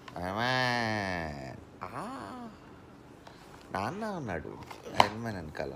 Man ఆ, నాన్న ఉన్నాడు ఐరన్ మ్యాన్ వెనకాల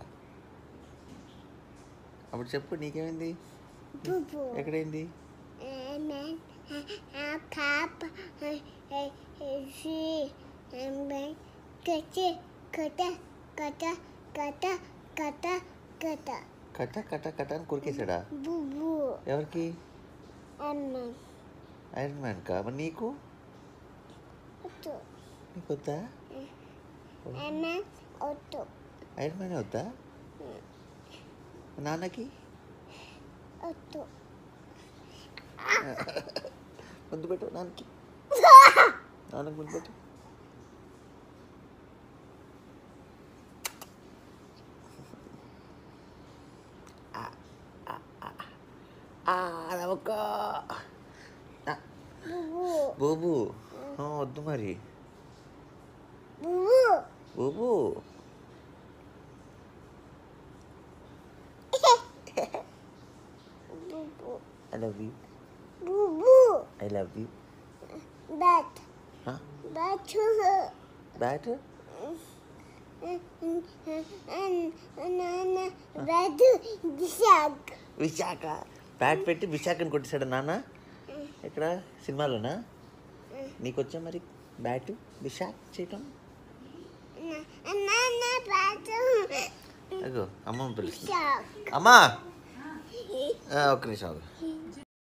అప్పుడు చెప్పు నీకేమైంది Bubu. ఎక్కడైంది And then a cup, she, and then kata, kata, kata, kata, kata, kata. కట్ట కట్ట కట్ట అని కొరికేసాడా Bubu. ఎవరికి And then, ఐరన్ మ్యాన్ కా మరి నీకు Otto. నీకు వద్దా And then, Otto. Iron man వద్దా నాన్నకి Otto. ముందు పెట్టు నాన్నకి నాన్నకి ముందు పెట్టు నమ్మక Bubu. బూబు ఆ, వద్దు మరి Bubu. Bubu Bubu. I love you Bubu. I love you Bat. Huh? Bat to her. Bat Bat Shark. Vishakha bat పెట్టి విశాఖని కొట్టేశాడు నాన్న ఎక్కడ సినిమాలోనా నీకు వచ్చా మరి బ్యాట్ విశాఖ చేయటం Nana Bat అగో అమ్మమ్మ పిలుస్తుంది Shark. అమ్మా ఆ, ఒక్క నిమిషం ఆగు.